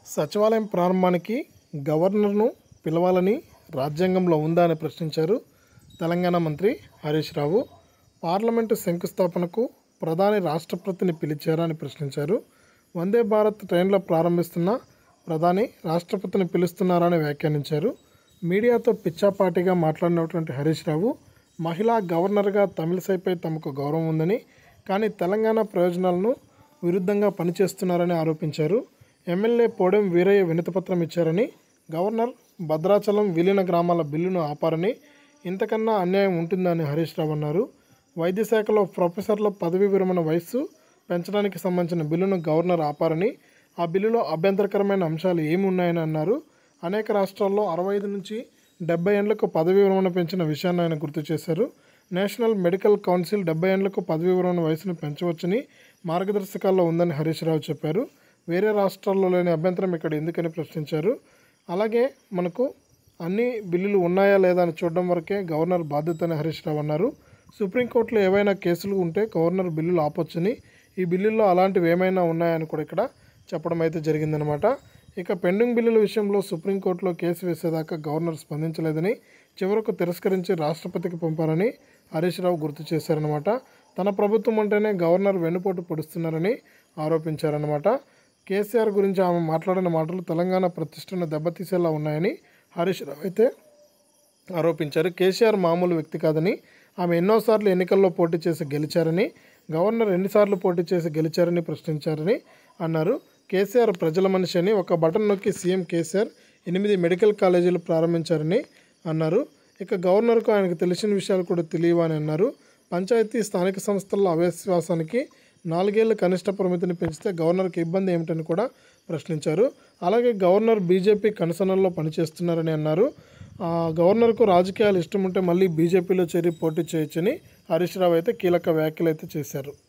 సచివాలయం ప్రారంభానికి గవర్నర్ను పిలవాలని రాజ్యాంగంలో ఉందా అని ప్రశ్నించారు తెలంగాణ మంత్రి హరీష్ రావు పార్లమెంటు శంకుస్థాపనకు ప్రధాని రాష్ట్రపతిని పిలిచారా అని ప్రశ్నించారు వందే భారత్ ట్రైన్లో ప్రారంభిస్తున్న ప్రధాని రాష్ట్రపతిని పిలుస్తున్నారా అని వ్యాఖ్యానించారు మీడియాతో పిచ్చాపాటిగా మాట్లాడినటువంటి హరీష్ రావు మహిళా గవర్నర్గా తమిళసైపై తమకు గౌరవం ఉందని కానీ తెలంగాణ ప్రయోజనాలను విరుద్ధంగా పనిచేస్తున్నారని ఆరోపించారు ఎమ్మెల్యే పోడెం వీరయ్య వినతిపత్రం ఇచ్చారని గవర్నర్ భద్రాచలం విలీన గ్రామాల బిల్లును ఆపారని ఇంతకన్నా అన్యాయం ఉంటుందని హరీష్ రావు అన్నారు వైద్య శాఖలో ప్రొఫెసర్ల పదవీ విరమణ వయస్సు పెంచడానికి సంబంధించిన బిల్లును గవర్నర్ ఆపారని ఆ బిల్లులో అభ్యంతరకరమైన అంశాలు ఏమి ఉన్నాయని అన్నారు అనేక రాష్ట్రాల్లో అరవై ఐదు నుంచి డెబ్బై ఏళ్లకు పదవీ విరమణ పెంచిన విషయాన్ని ఆయన గుర్తు చేశారు నేషనల్ మెడికల్ కౌన్సిల్ డెబ్బై ఏళ్లకు పదవీ విరమణ వయసును పెంచవచ్చని మార్గదర్శకాల్లో ఉందని హరీష్ రావు చెప్పారు వేరే రాష్ట్రాల్లో లేని అభ్యంతరం ఇక్కడ ఎందుకని ప్రశ్నించారు అలాగే మనకు అన్ని బిల్లులు ఉన్నాయా లేదా అని చూడడం వరకే గవర్నర్ బాధ్యత అని హరీష్ రావు అన్నారు సుప్రీంకోర్టులో ఏవైనా కేసులు ఉంటే గవర్నర్ బిల్లులు ఆపొచ్చని ఈ బిల్లుల్లో అలాంటివి ఏమైనా ఉన్నాయని కూడా ఇక్కడ చెప్పడం అయితే జరిగిందనమాట ఇక పెండింగ్ బిల్లుల విషయంలో సుప్రీంకోర్టులో కేసు వేసేదాకా గవర్నర్ స్పందించలేదని చివరకు తిరస్కరించి రాష్ట్రపతికి పంపారని హరీష్ రావు గుర్తు చేశారనమాట తన ప్రభుత్వం అంటేనే గవర్నర్ వెన్నుపోటు పొడుస్తున్నారని ఆరోపించారనమాట కేసీఆర్ గురించి ఆమె మాట్లాడిన మాటలు తెలంగాణ ప్రతిష్టను దెబ్బతీసేలా ఉన్నాయని హరీష్ రావు అయితే ఆరోపించారు కేసీఆర్ మామూలు వ్యక్తి కాదని ఆమె ఎన్నోసార్లు ఎన్నికల్లో పోటీ చేసి గెలిచారని గవర్నర్ ఎన్నిసార్లు పోటీ చేసి గెలిచారని ప్రశ్నించారని అన్నారు కేసీఆర్ ప్రజల మనిషి అని ఒక బటన్ నొక్కి సీఎం కేసీఆర్ ఎనిమిది మెడికల్ కాలేజీలు ప్రారంభించారని అన్నారు ఇక గవర్నర్కు ఆయనకు తెలిసిన విషయాలు కూడా తెలియవని అన్నారు పంచాయతీ స్థానిక సంస్థల అవిశ్వాసానికి నాలుగేళ్ల కనిష్ట పరిమితిని పెంచితే గవర్నర్కి ఇబ్బంది ఏమిటని కూడా ప్రశ్నించారు అలాగే గవర్నర్ బీజేపీ కనుసనల్లో పనిచేస్తున్నారని అన్నారు ఆ, గవర్నర్కు రాజకీయాలు ఇష్టం ఉంటే మళ్ళీ బీజేపీలో చేరి పోటీ చేయొచ్చని హరీష్ రావు అయితే కీలక వ్యాఖ్యలు అయితే చేశారు